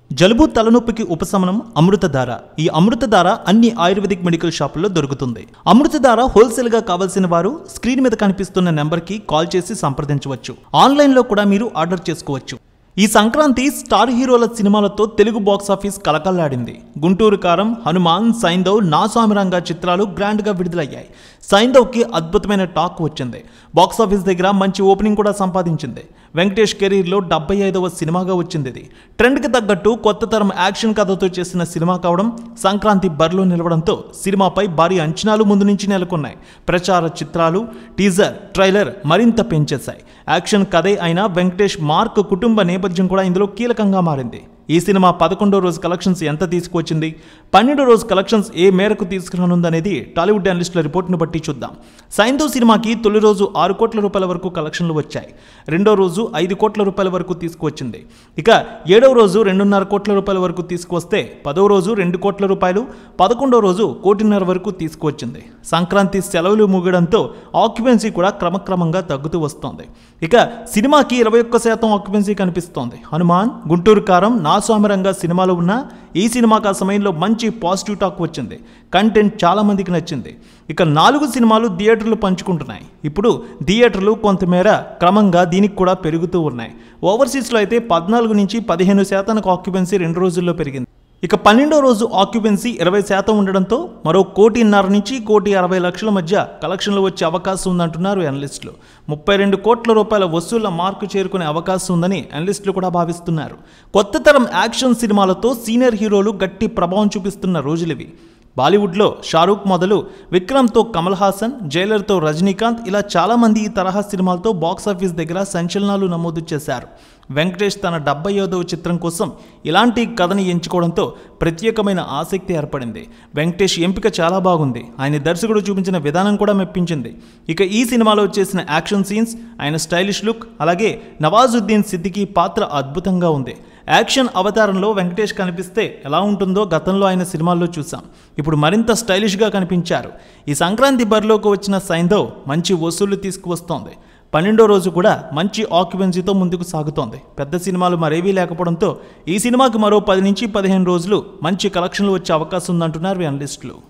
జలుబు తలనొప్పికి ఉపశమనం అమృతధార ఈ అమృతధార అన్ని ఆయుర్వేదిక్ మెడికల్ షాపుల్లో దొరుకుతుంది అమృతధార హోల్సేల్ గా కావాల్సిన వారు స్క్రీన్ మీద కనిపిస్తున్న నెంబర్కి కాల్ చేసి సంప్రదించవచ్చు ఆన్లైన్లో కూడా మీరు ఆర్డర్ చేసుకోవచ్చు ఈ సంక్రాంతి స్టార్ హీరోల సినిమాలతో తెలుగు బాక్స్ ఆఫీస్ కలకల్లాడింది గుంటూరు కారం హనుమాన్ సైందవ్ నా సామిరంగా చిత్రాలు గ్రాండ్గా విడుదలయ్యాయి సైందవ్కి అద్భుతమైన టాక్ వచ్చింది బాక్స్ ఆఫీస్ దగ్గర మంచి ఓపెనింగ్ కూడా సంపాదించింది వెంకటేష్ కెరీర్లో డెబ్బై ఐదవ సినిమాగా వచ్చింది ఇది ట్రెండ్కి తగ్గట్టు కొత్త తరం యాక్షన్ కథతో చేసిన సినిమా కావడం సంక్రాంతి బరిలో నిలవడంతో సినిమాపై భారీ అంచనాలు ముందు నుంచి నెలకొన్నాయి ప్రచార చిత్రాలు టీజర్ ట్రైలర్ మరింత పెంచేశాయి యాక్షన్ కథే అయినా వెంకటేష్ మార్క్ కుటుంబ నేపథ్యం కూడా ఇందులో కీలకంగా మారింది ఈ సినిమా పదకొండో రోజు కలెక్షన్స్ ఎంత తీసుకువచ్చింది పన్నెండో రోజు కలెక్షన్స్ ఏ మేరకు తీసుకురానుందనేది టాలీవుడ్ అనలిస్టుల రిపోర్ట్ను బట్టి చూద్దాం సైంధవ్ సినిమాకి తొలి రోజు ఆరు కోట్ల రూపాయల వరకు కలెక్షన్లు వచ్చాయి రెండో రోజు ఐదు కోట్ల రూపాయల వరకు తీసుకువచ్చింది ఇక ఏడవ రోజు రెండున్నర కోట్ల రూపాయల వరకు తీసుకువస్తే పదవ రోజు రెండు కోట్ల రూపాయలు పదకొండో రోజు కోటిన్నర వరకు తీసుకువచ్చింది సంక్రాంతి సెలవులు ముగడంతో ఆక్యుపెన్సీ కూడా క్రమక్రమంగా తగ్గుతూ వస్తోంది ఇక సినిమాకి ఇరవై ఒక్క శాతం ఆక్యుపెన్సీ కనిపిస్తోంది హనుమాన్ గుంటూరు కారం నా స్వామిరంగా సినిమాలో ఉన్న ఈ సినిమాకి ఆ సమయంలో మంచి పాజిటివ్ టాక్ వచ్చింది కంటెంట్ చాలా మందికి నచ్చింది ఇక నాలుగు సినిమాలు థియేటర్లు పంచుకుంటున్నాయి ఇప్పుడు థియేటర్లు కొంతమేర క్రమంగా దీనికి కూడా పెరుగుతూ ఉన్నాయి ఓవర్సీస్లో అయితే పద్నాలుగు నుంచి పదిహేను శాతానికి ఆక్యుపెన్సీ రెండు రోజుల్లో పెరిగింది ఇక పన్నెండో రోజు ఆక్యుపెన్సీ ఇరవై శాతం ఉండడంతో మరో కోటిన్నర నుంచి కోటి అరవై లక్షల మధ్య కలెక్షన్లు వచ్చే అవకాశం ఉందంటున్నారు అనలిస్టులు ముప్పై రెండు కోట్ల రూపాయల వసూళ్ల మార్కు చేరుకునే అవకాశం ఉందని అనలిస్టులు కూడా భావిస్తున్నారు కొత్త తరం యాక్షన్ సినిమాలతో సీనియర్ హీరోలు గట్టి ప్రభావం చూపిస్తున్న రోజులివి బాలీవుడ్లో షారూక్ మొదలు విక్రమ్తో కమల్ హాసన్ జైలర్తో రజనీకాంత్ ఇలా చాలామంది ఈ తరహా సినిమాలతో బాక్సాఫీస్ దగ్గర సంచలనాలు నమోదు చేశారు వెంకటేష్ తన డెబ్బై ఐదవ చిత్రం కోసం ఇలాంటి కథని ఎంచుకోవడంతో ప్రత్యేకమైన ఆసక్తి ఏర్పడింది వెంకటేష్ ఎంపిక చాలా బాగుంది ఆయన దర్శకుడు చూపించిన విధానం కూడా మెప్పించింది ఇక ఈ సినిమాలో చేసిన యాక్షన్ సీన్స్ ఆయన స్టైలిష్ లుక్ అలాగే నవాజుద్దీన్ సిద్దికీ పాత్ర అద్భుతంగా ఉంది యాక్షన్ అవతారంలో వెంకటేష్ కనిపిస్తే ఎలా ఉంటుందో గతంలో ఆయన సినిమాల్లో చూసాం ఇప్పుడు మరింత స్టైలిష్గా కనిపించారు ఈ సంక్రాంతి బరిలోకి వచ్చిన సైంధవ్ మంచి వసూళ్లు తీసుకువస్తోంది పన్నెండో రోజు కూడా మంచి ఆక్యుపెన్సీతో ముందుకు సాగుతోంది పెద్ద సినిమాలు మరేవీ లేకపోవడంతో ఈ సినిమాకి మరో పది నుంచి పదిహేను రోజులు మంచి కలెక్షన్లు వచ్చే అవకాశం ఉందంటున్నారు అనలిస్టులు